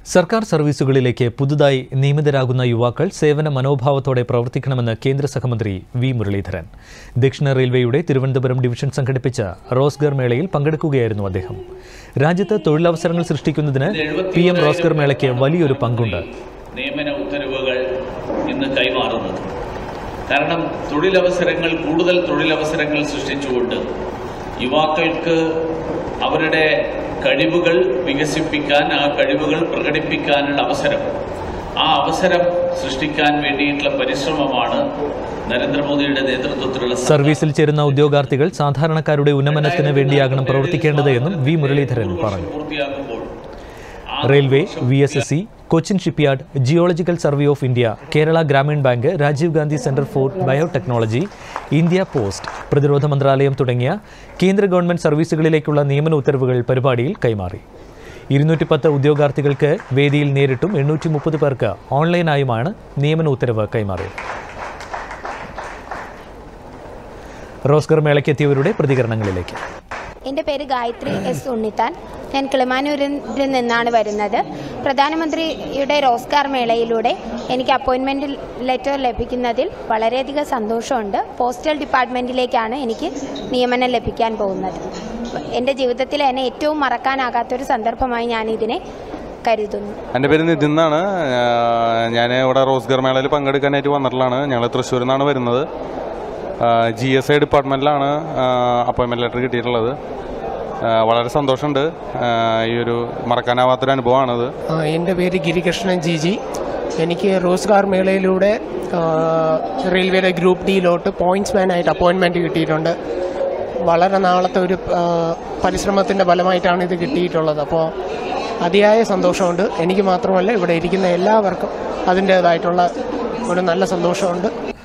സർക്കാർ സർവീസുകളിലേക്ക് പുതുതായി നിയമിതരാകുന്ന യുവാക്കൾ സേവന മനോഭാവത്തോടെ പ്രവർത്തിക്കണമെന്ന് കേന്ദ്ര സഹമന്ത്രി വി മുരളീധരൻ ദക്ഷിണ റെയിൽവേയുടെ തിരുവനന്തപുരം ഡിവിഷൻ സംഘടിപ്പിച്ച റോസ്ഗർ മേളയിൽ പങ്കെടുക്കുകയായിരുന്നു അദ്ദേഹം രാജ്യത്ത് തൊഴിലവസരങ്ങൾ സൃഷ്ടിക്കുന്നതിന് പി എം റോസ്ഗർ മേളയ്ക്ക് വലിയൊരു പങ്കുണ്ട് നിയമന ഉത്തരവുകൾ ഇന്ന് കൈമാറുന്നത് കാരണം തൊഴിലവസരങ്ങൾ കൂടുതൽ തൊഴിലവസരങ്ങൾ സൃഷ്ടിച്ചുകൊണ്ട് യുവാക്കൾക്ക് അവരുടെ കഴിവുകൾ വികസിപ്പിക്കാൻ ആ കഴിവുകൾ പ്രകടിപ്പിക്കാനുള്ള അവസരം ആ അവസരം സൃഷ്ടിക്കാൻ വേണ്ടിയിട്ടുള്ള പരിശ്രമമാണ് നരേന്ദ്രമോദിയുടെ നേതൃത്വത്തിലുള്ള സർക്കാർ സർവീസിൽ ചേരുന്ന ഉദ്യോഗാർത്ഥികൾ സാധാരണക്കാരുടെ ഉന്നമനത്തിന് വേണ്ടിയാകണം പ്രവർത്തിക്കേണ്ടത് എന്നും വി മുരളീധരൻ പറഞ്ഞു പൂർത്തിയാക്കുമ്പോൾ railway V S S C Cochin shipyard geological survey of India Kerala Gramin bank Rajiv Gandhi centre for biotechnology India post പ്രതിരോധ മന്ത്രാലയം തുടങ്ങിയ കേന്ദ്ര ഗവൺമെന്റ് സർവീസുകളിലേക്കുള്ള നിയമന ഉത്തരവുകൾ പരിപാടിയിൽ കൈമാറി ഇരുന്നൂറ്റി പത്ത് ഉദ്യോഗാർത്ഥികൾക്ക് വേദിയിൽ നേരിട്ടും എണ്ണൂറ്റി മുപ്പത് പേർക്ക് ഓൺലൈനായുമാണ് നിയമന ഉത്തരവ് കൈമാറിയത് റോസ്ഗർ മേളയ്ക്കെത്തിയവരുടെ പ്രതികരണങ്ങളിലേക്ക് എൻ്റെ പേര് ഗായത്രി എസ് ഉണ്ണിത്താൻ ഞാൻ കിളിമാനൂരിൽ നിന്നാണ് വരുന്നത് പ്രധാനമന്ത്രിയുടെ റോസ്കാർ മേളയിലൂടെ എനിക്ക് അപ്പോയിൻമെൻറ്റ് ലെറ്റർ ലഭിക്കുന്നതിൽ വളരെയധികം സന്തോഷമുണ്ട് പോസ്റ്റൽ ഡിപ്പാർട്ട്മെൻറ്റിലേക്കാണ് എനിക്ക് നിയമനം ലഭിക്കാൻ പോകുന്നത് എൻ്റെ ജീവിതത്തിൽ എന്നെ ഏറ്റവും മറക്കാനാകാത്തൊരു സന്ദർഭമായി ഞാൻ ഇതിനെ കരുതുന്നു എൻ്റെ പേര് നിതിൻ എന്നാണ് ഞാൻ ഇവിടെ റോസ്ഗർ മേളയിൽ പങ്കെടുക്കാനായിട്ട് വന്നിട്ടുള്ളതാണ് ഞങ്ങൾ തൃശ്ശൂരിൽ നിന്നാണ് വരുന്നത് ജി എസ് ഐ ഡിപ്പാർട്ട്മെൻറ്റിലാണ് അപ്പോയിൻമെൻറ്റ് ലെറ്റർ കിട്ടിയിട്ടുള്ളത് ആ, വളരെ സന്തോഷമുണ്ട് ആ, ഈ ഒരു മറക്കാനാവാത്തൊരു അനുഭവമാണത് ആ, എൻ്റെ പേര് ഗിരികൃഷ്ണൻ ജി ജി എനിക്ക് റോസ്ഗാർ മേളയിലൂടെ ആ, റെയിൽവേയുടെ ഗ്രൂപ്പ് ഡിയിലോട്ട് പോയിന്റ്സ് മാനായിട്ട് അപ്പോയിൻമെൻറ്റ് കിട്ടിയിട്ടുണ്ട് വളരെ നാളത്തെ ഒരു ആ, പരിശ്രമത്തിൻ്റെ ഫലമായിട്ടാണ് ഇത് കിട്ടിയിട്ടുള്ളത് അപ്പോൾ അതിയായ സന്തോഷമുണ്ട് എനിക്ക് മാത്രമല്ല ഇവിടെ ഇരിക്കുന്ന എല്ലാവർക്കും അതിൻ്റേതായിട്ടുള്ള ഒരു നല്ല സന്തോഷമുണ്ട്